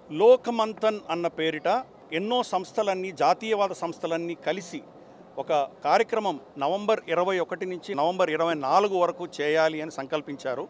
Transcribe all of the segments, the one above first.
లోకమంతన్ అన్న పేరిట ఎన్నో సంస్థలన్నీ జాతీయవాద సంస్థలన్నీ కలిసి ఒక కార్యక్రమం నవంబర్ ఇరవై ఒకటి నుంచి నవంబర్ ఇరవై నాలుగు వరకు చేయాలి అని సంకల్పించారు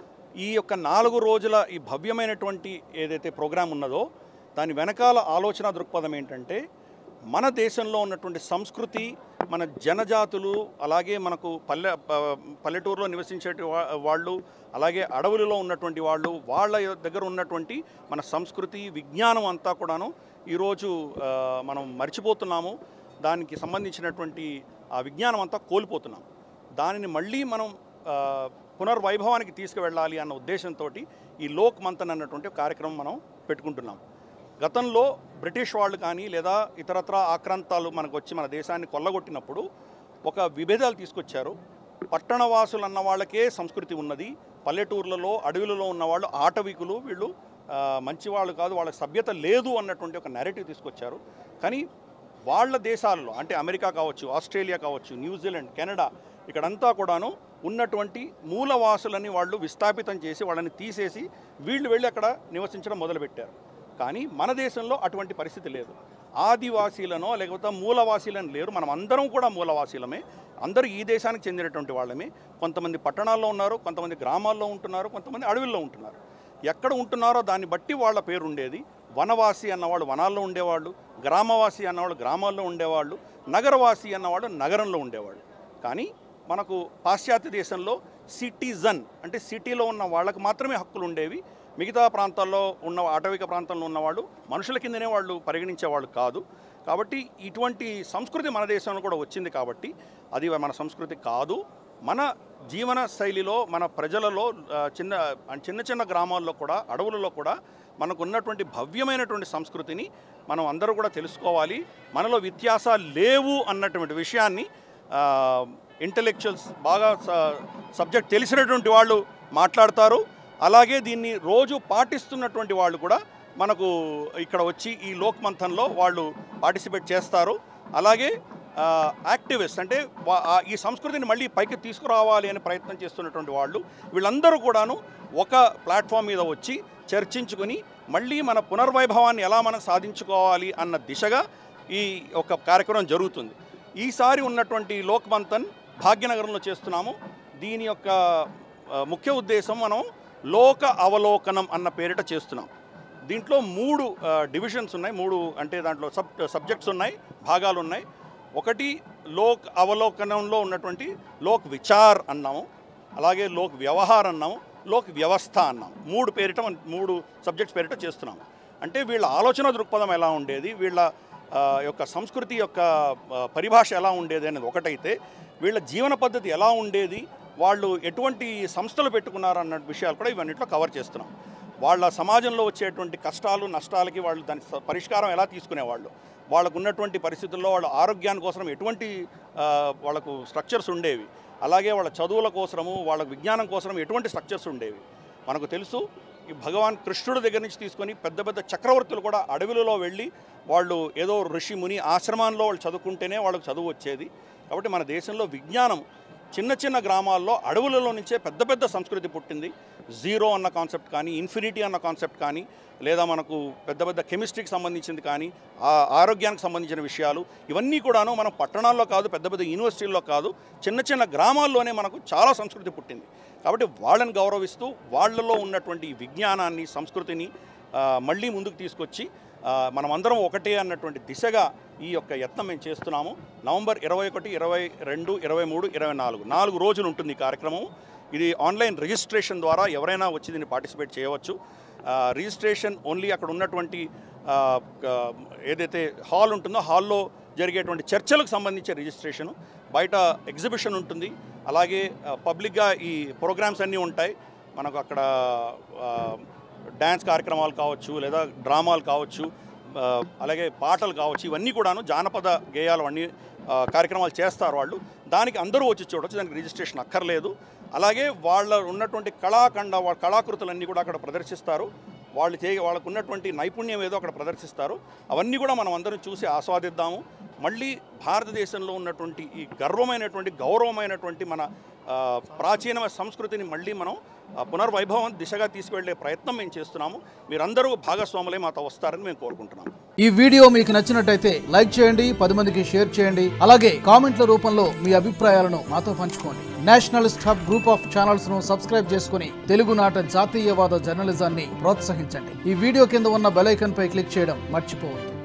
ఈ యొక్క నాలుగు రోజుల ఈ భవ్యమైనటువంటి ఏదైతే ప్రోగ్రాం ఉన్నదో దాని వెనకాల ఆలోచన దృక్పథం ఏంటంటే మన దేశంలో ఉన్నటువంటి సంస్కృతి మన జనజాతులు అలాగే మనకు పల్లె ప- పల్లెటూరులో నివసించే వా- వాళ్ళు అలాగే అడవులలో ఉన్నటువంటి వాళ్ళు వాళ్ళ యొ- దగ్గర ఉన్నటువంటి మన సంస్కృతి విజ్ఞానం అంతా కూడాను ఈరోజు ఆ, మనం మర్చిపోతున్నాము దానికి సంబంధించినటువంటి ఆ విజ్ఞానం అంతా కోల్పోతున్నాం దానిని మళ్ళీ మనం ఆ, పునర్వైభవానికి తీసుకువెళ్ళాలి అన్న ఉద్దేశంతో ఈ లోక్ మంతన్ అన్నటువంటి ఒక కార్యక్రమం మనం పెట్టుకుంటున్నాం గతంలో బ్రిటిష్ వాళ్ళు కానీ లేదా ఇతరత్ర ఆక్రాంతాలు మనకు వచ్చి మన దేశాన్ని కొల్లగొట్టినప్పుడు ఒక విభేదాలు తీసుకొచ్చారు పట్టణవాసులు అన్న వాళ్ళకే సంస్కృతి ఉన్నది పల్లెటూర్లలో అడవులలో ఉన్నవాళ్ళు ఆటవికులు వీళ్ళు ఆ, మంచివాళ్ళు కాదు వాళ్ళకి సభ్యత లేదు అన్నటువంటి ఒక నెరేటివ్ తీసుకొచ్చారు కానీ వాళ్ళ దేశాల్లో అంటే అమెరికా కావచ్చు ఆస్ట్రేలియా కావచ్చు న్యూజిలాండ్ కెనడా ఇక్కడంతా కూడాను ఉన్నటువంటి మూలవాసులని వాళ్ళు విస్థాపితం చేసి వాళ్ళని తీసేసి వీళ్ళు వెళ్ళి అక్కడ నివసించడం మొదలుపెట్టారు కానీ మన దేశంలో అటువంటి పరిస్థితి లేదు ఆదివాసీలనో లేకపోతే మూలవాసీలను లేరు మనం అందరం కూడా మూలవాసీలమే అందరూ ఈ దేశానికి చెందినటువంటి వాళ్ళమే కొంతమంది పట్టణాల్లో ఉన్నారు కొంతమంది గ్రామాల్లో ఉంటున్నారు కొంతమంది అడవుల్లో ఉంటున్నారు ఎక్కడ ఉంటున్నారో దాన్ని బట్టి వాళ్ళ పేరు ఉండేది వనవాసి అన్నవాళ్ళు వనాల్లో ఉండేవాళ్ళు గ్రామవాసి అన్నవాళ్ళు గ్రామాల్లో ఉండేవాళ్ళు నగరవాసి అన్నవాళ్ళు నగరంలో ఉండేవాళ్ళు కానీ మనకు పాశ్చాత్య దేశంలో సిటిజన్ అంటే సిటీలో ఉన్న వాళ్ళకి మాత్రమే హక్కులు ఉండేవి మిగతా ప్రాంతాల్లో ఉన్న అటవిక ప్రాంతంలో ఉన్నవాళ్ళు మనుషుల కిందనే వాళ్ళు పరిగణించేవాళ్ళు కాదు కాబట్టి ఇటువంటి సంస్కృతి మన దేశంలో కూడా వచ్చింది కాబట్టి అది మన సంస్కృతి కాదు మన జీవన శైలిలో మన ప్రజలలో ఆ, చిన్న చిన్న చిన్న గ్రామాల్లో కూడా అడవులలో కూడా మనకు ఉన్నటువంటి భవ్యమైనటువంటి సంస్కృతిని మనం అందరూ కూడా తెలుసుకోవాలి మనలో వ్యత్యాసాలు లేవు అన్నటువంటి విషయాన్ని ఇంటలెక్చువల్స్ బాగా సబ్జెక్ట్ తెలిసినటువంటి వాళ్ళు మాట్లాడతారు అలాగే దీన్ని రోజు పాటిస్తున్నటువంటి వాళ్ళు కూడా మనకు ఇక్కడ వచ్చి ఈ లోక్ మంథన్లో వాళ్ళు పార్టిసిపేట్ చేస్తారు అలాగే యాక్టివిస్ట్ అంటే వా- ఆ ఈ సంస్కృతిని మళ్ళీ పైకి తీసుకురావాలి అని ప్రయత్నం చేస్తున్నటువంటి వాళ్ళు వీళ్ళందరూ కూడాను ఒక ప్లాట్ఫామ్ మీద వచ్చి చర్చించుకొని మళ్ళీ మన పునర్వైభవాన్ని ఎలా మనం సాధించుకోవాలి అన్న దిశగా ఈ ఒక కార్యక్రమం జరుగుతుంది ఈసారి ఉన్నటువంటి లోక్ మంథన్ భాగ్యనగరంలో చేస్తున్నాము దీని యొక్క ఆ, ముఖ్య ఉద్దేశం మనం లోక అవలోకనం అన్న పేరిట చేస్తున్నాం దీంట్లో మూడు ఆ, డివిజన్స్ ఉన్నాయి మూడు అంటే దాంట్లో సబ్ సబ్జెక్ట్స్ ఉన్నాయి భాగాలు ఉన్నాయి ఒకటి లోక్ అవలోకనంలో ఉన్నటువంటి లోక్ విచార్ అన్నాము అలాగే లోక్ వ్యవహార్ అన్నాము లోక్ వ్యవస్థ అన్నాం మూడు పేరిట మనం- మూడు సబ్జెక్ట్స్ పేరిట చేస్తున్నాం అంటే వీళ్ళ ఆలోచన దృక్పథం ఎలా ఉండేది వీళ్ళ ఆ, యొక్క సంస్కృతి యొక్క ఆ, పరిభాష ఎలా ఉండేది అనేది ఒకటైతే వీళ్ళ జీవన పద్ధతి ఎలా ఉండేది వాళ్ళు ఎటువంటి సంస్థలు పెట్టుకున్నారు అన్న విషయాలు కూడా ఇవన్నిట్లో కవర్ చేస్తున్నాం వాళ్ళ సమాజంలో వచ్చేటువంటి కష్టాలు నష్టాలకి వాళ్ళు దాని స- పరిష్కారం ఎలా తీసుకునేవాళ్ళు వాళ్ళకు ఉన్నటువంటి పరిస్థితుల్లో వాళ్ళ ఆరోగ్యాని కోసం ఎటువంటి ఆ, వాళ్ళకు స్ట్రక్చర్స్ ఉండేవి అలాగే వాళ్ళ చదువుల కోసము వాళ్ళ విజ్ఞానం కోసం ఎటువంటి స్ట్రక్చర్స్ ఉండేవి మనకు తెలుసు ఈ భగవాన్ కృష్ణుడి దగ్గర నుంచి తీసుకొని పెద్ద పెద్ద చక్రవర్తులు కూడా అడవులలో వెళ్ళి వాళ్ళు ఏదో ఋషి ముని ఆశ్రమాల్లో వాళ్ళు చదువుకుంటేనే వాళ్ళకి చదువు వచ్చేది కాబట్టి మన దేశంలో విజ్ఞానం చిన్న చిన్న గ్రామాల్లో అడవులలో నుంచే పెద్ద పెద్ద సంస్కృతి పుట్టింది జీరో అన్న కాన్సెప్ట్ కానీ ఇన్ఫినిటీ అన్న కాన్సెప్ట్ కానీ లేదా మనకు పెద్ద పెద్ద కెమిస్ట్రీకి సంబంధించింది కానీ ఆ ఆరోగ్యానికి సంబంధించిన విషయాలు ఇవన్నీ కూడాను మనం పట్టణాల్లో కాదు పెద్ద పెద్ద యూనివర్సిటీల్లో కాదు చిన్న చిన్న గ్రామాల్లోనే మనకు చాలా సంస్కృతి పుట్టింది కాబట్టి వాళ్ళని గౌరవిస్తూ వాళ్ళలో ఉన్నటువంటి ఈ విజ్ఞానాన్ని సంస్కృతిని ఆ, మళ్ళీ ముందుకు తీసుకొచ్చి ఆ, మనమందరం ఒకటే అన్నటువంటి దిశగా ఈ యొక్క యత్నం మేము చేస్తున్నాము నవంబర్ ఇరవై ఒకటి ఇరవై రెండు ఇరవై మూడు ఇరవై నాలుగు నాలుగు రోజులు ఉంటుంది ఈ కార్యక్రమం ఇది ఆన్లైన్ రిజిస్ట్రేషన్ ద్వారా ఎవరైనా వచ్చి దీన్ని పార్టిసిపేట్ చేయవచ్చు ఆ, రిజిస్ట్రేషన్ ఓన్లీ అక్కడ ఉన్నటువంటి ఆ, ఆ, ఏదైతే హాల్ ఉంటుందో హాల్లో జరిగేటువంటి చర్చలకు సంబంధించే రిజిస్ట్రేషన్ బయట ఎగ్జిబిషన్ ఉంటుంది అలాగే ఆ, పబ్లిక్గా ఈ ప్రోగ్రామ్స్ అన్నీ ఉంటాయి మనకు అక్కడ ఆ, డ్యాన్స్ కార్యక్రమాలు కావచ్చు లేదా డ్రామాలు కావచ్చు ఆ, అలాగే పాటలు కావచ్చు ఇవన్నీ కూడాను జానపద గేయాలు అన్నీ ఆ, కార్యక్రమాలు చేస్తారు వాళ్ళు దానికి అందరూ వచ్చి చూడొచ్చు దానికి రిజిస్ట్రేషన్ అక్కర్లేదు అలాగే వాళ్ళ ఉన్నటువంటి కళాఖండ వాళ్ళ కళాకృతులన్నీ కూడా అక్కడ ప్రదర్శిస్తారు వాళ్ళు చే వాళ్ళకు ఉన్నటువంటి నైపుణ్యం ఏదో అక్కడ ప్రదర్శిస్తారు అవన్నీ కూడా మనం అందరం చూసి ఆస్వాదిద్దాము మళ్ళీ భారతదేశంలో ఉన్నటువంటి ఈ గర్వమైనటువంటి గౌరవమైనటువంటి మన ఆ, ప్రాచీన సంస్కృతిని మళ్ళీ మనం ఆ, పునర్వైభవం దిశగా తీసుకువెళ్ళే ప్రయత్నం మేము చేస్తున్నాము మీరందరూ భాగస్వాములై మాతో వస్తారని మేము కోరుకుంటున్నాము ఈ వీడియో మీకు నచ్చినట్టయితే లైక్ చేయండి పది మందికి షేర్ చేయండి అలాగే కామెంట్ల రూపంలో మీ అభిప్రాయాలను మాతో పంచుకోండి nationalist hub group of channels ను సబ్స్క్రైబ్ చేసుకుని తెలుగునాట జాతీయవాద జర్నలిజాన్ని ప్రోత్సహించండి ఈ వీడియో కింద ఉన్న బెల్ ఐకాన్ పై క్లిక్ చేయడం మర్చిపోవద్దు